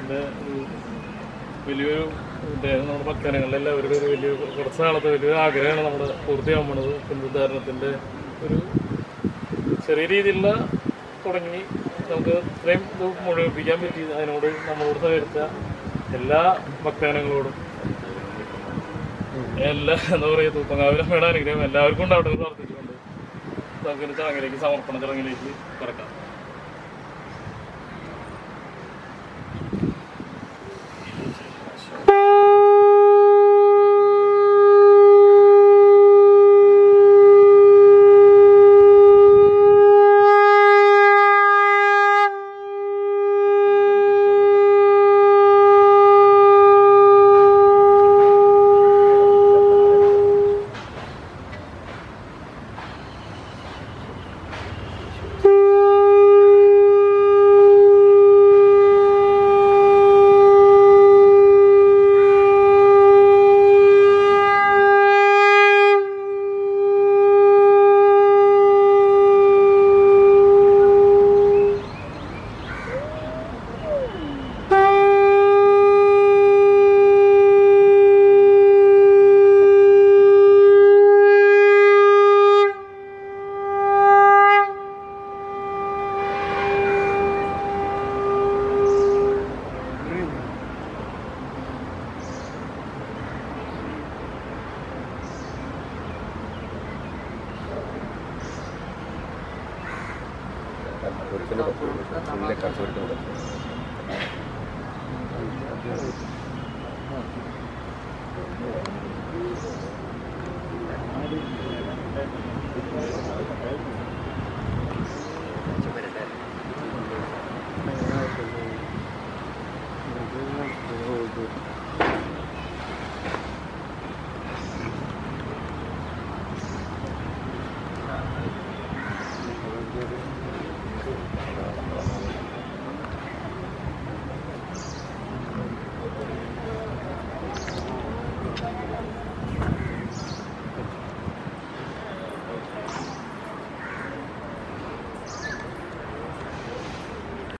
ഭക്തജനത്തിന്റെ ഒരു വലിയൊരു ഉദ്ദേശം നമ്മുടെ ഭക്തജനങ്ങളുടെ എല്ലാവരുടെ ഒരു വലിയ കുറച്ച് നാളത്തെ വലിയൊരു ആഗ്രഹമാണ് നമ്മുടെ പൂർത്തിയാകാൻ പോണത് പുനരുദ്ധാരണത്തിന്റെ ഒരു ചെറിയ രീതിയിലുള്ള തുടങ്ങി നമുക്ക് ഇത്രയും ഇത് മുഴുവിപ്പിക്കാൻ പറ്റി അതിനോട് നമ്മളോട് സഹകരിച്ച എല്ലാ ഭക്തജനങ്ങളോടും എല്ലാ എന്താ പറയുക തൂപ്പങ്കാവിലമ്മയുടെ അനുഗ്രഹം എല്ലാവർക്കും ഉണ്ടാവട്ടെ എന്ന് പ്രാർത്ഥിച്ചുകൊണ്ട് നമുക്ക് ഇനി ചടങ്ങിലേക്ക് സമർപ്പണ ചടങ്ങിലേക്ക് കടക്കാം